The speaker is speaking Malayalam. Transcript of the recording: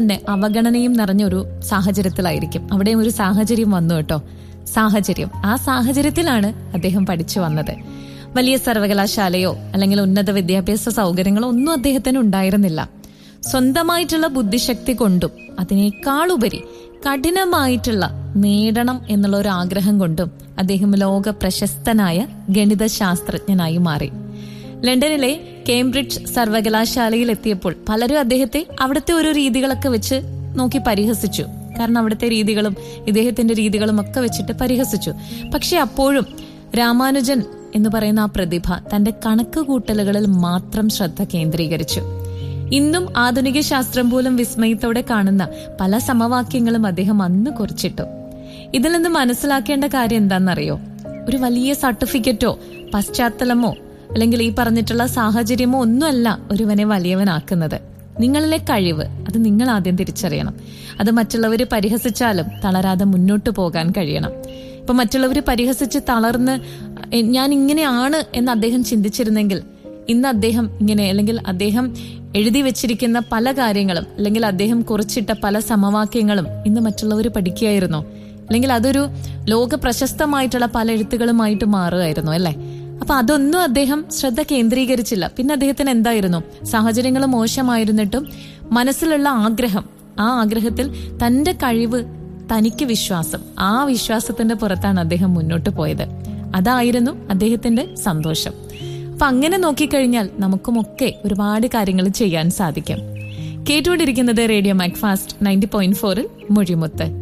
തന്നെ അവഗണനയും നിറഞ്ഞ ഒരു സാഹചര്യത്തിലായിരിക്കും അവിടെയും ഒരു സാഹചര്യം വന്നു കേട്ടോ സാഹചര്യം ആ സാഹചര്യത്തിലാണ് അദ്ദേഹം പഠിച്ചു വന്നത് വലിയ സർവകലാശാലയോ അല്ലെങ്കിൽ ഉന്നത വിദ്യാഭ്യാസ സൗകര്യങ്ങളോ ഒന്നും അദ്ദേഹത്തിന് ഉണ്ടായിരുന്നില്ല സ്വന്തമായിട്ടുള്ള ബുദ്ധിശക്തി കൊണ്ടും അതിനേക്കാളുപരി കഠിനമായിട്ടുള്ള നേടണം എന്നുള്ള ഒരു ആഗ്രഹം കൊണ്ടും അദ്ദേഹം ലോക പ്രശസ്തനായ ഗണിത ശാസ്ത്രജ്ഞനായി മാറി ലണ്ടനിലെ കേംബ്രിഡ്ജ് സർവകലാശാലയിൽ എത്തിയപ്പോൾ പലരും അദ്ദേഹത്തെ അവിടുത്തെ ഓരോ രീതികളൊക്കെ വെച്ച് നോക്കി പരിഹസിച്ചു കാരണം അവിടുത്തെ രീതികളും ഇദ്ദേഹത്തിന്റെ രീതികളും ഒക്കെ വെച്ചിട്ട് പരിഹസിച്ചു പക്ഷെ അപ്പോഴും രാമാനുജൻ എന്ന് പറയുന്ന ആ പ്രതിഭ തന്റെ കണക്ക് കൂട്ടലുകളിൽ മാത്രം ശ്രദ്ധ കേന്ദ്രീകരിച്ചു ഇന്നും ആധുനിക ശാസ്ത്രം പോലും വിസ്മയത്തോടെ കാണുന്ന പല സമവാക്യങ്ങളും അദ്ദേഹം അന്ന് കുറിച്ചിട്ടു ഇതിൽ നിന്ന് മനസ്സിലാക്കേണ്ട കാര്യം എന്താണെന്നറിയോ ഒരു വലിയ സർട്ടിഫിക്കറ്റോ പശ്ചാത്തലമോ അല്ലെങ്കിൽ ഈ പറഞ്ഞിട്ടുള്ള സാഹചര്യമോ ഒന്നുമല്ല ഒരുവനെ വലിയവനാക്കുന്നത് നിങ്ങളിലെ കഴിവ് അത് നിങ്ങൾ ആദ്യം തിരിച്ചറിയണം അത് മറ്റുള്ളവർ പരിഹസിച്ചാലും തളരാതെ മുന്നോട്ട് പോകാൻ കഴിയണം ഇപ്പൊ മറ്റുള്ളവർ പരിഹസിച്ച് തളർന്ന് "എ, ഞാൻ ഇങ്ങനെയാണ് എന്ന് അദ്ദേഹം ചിന്തിച്ചിരുന്നെങ്കിൽ ഇന്ന് അദ്ദേഹം ഇങ്ങനെ അല്ലെങ്കിൽ അദ്ദേഹം എഴുതി വെച്ചിരിക്കുന്ന പല കാര്യങ്ങളും അല്ലെങ്കിൽ അദ്ദേഹം കുറിച്ചിട്ട പല സമവാക്യങ്ങളും ഇന്ന് മറ്റുള്ളവർ പഠിക്കുകയായിരുന്നോ അല്ലെങ്കിൽ അതൊരു ലോക പ്രശസ്തമായിട്ടുള്ള പല എഴുത്തുകളുമായിട്ട് മാറുമായിരുന്നു അല്ലേ അപ്പൊ അതൊന്നും അദ്ദേഹം ശ്രദ്ധ കേന്ദ്രീകരിച്ചില്ല പിന്നെ അദ്ദേഹത്തിന് എന്തായിരുന്നു സാഹചര്യങ്ങൾ മോശമായിരുന്നിട്ടും മനസ്സിലുള്ള ആഗ്രഹം ആ ആഗ്രഹത്തിൽ തന്റെ കഴിവ് തനിക്ക് വിശ്വാസം ആ വിശ്വാസത്തിന്റെ പുറത്താണ് അദ്ദേഹം മുന്നോട്ട് പോയത് അതായിരുന്നു അദ്ദേഹത്തിന്റെ സന്തോഷം അപ്പൊ അങ്ങനെ നോക്കിക്കഴിഞ്ഞാൽ നമുക്കുമൊക്കെ ഒരുപാട് കാര്യങ്ങൾ ചെയ്യാൻ സാധിക്കും കേട്ടുകൊണ്ടിരിക്കുന്നത് റേഡിയോ മാക്ഫാസ്റ്റ് നയൻറ്റി പോയിന്റ് ഫോറിൽ മൊഴിമുത്ത്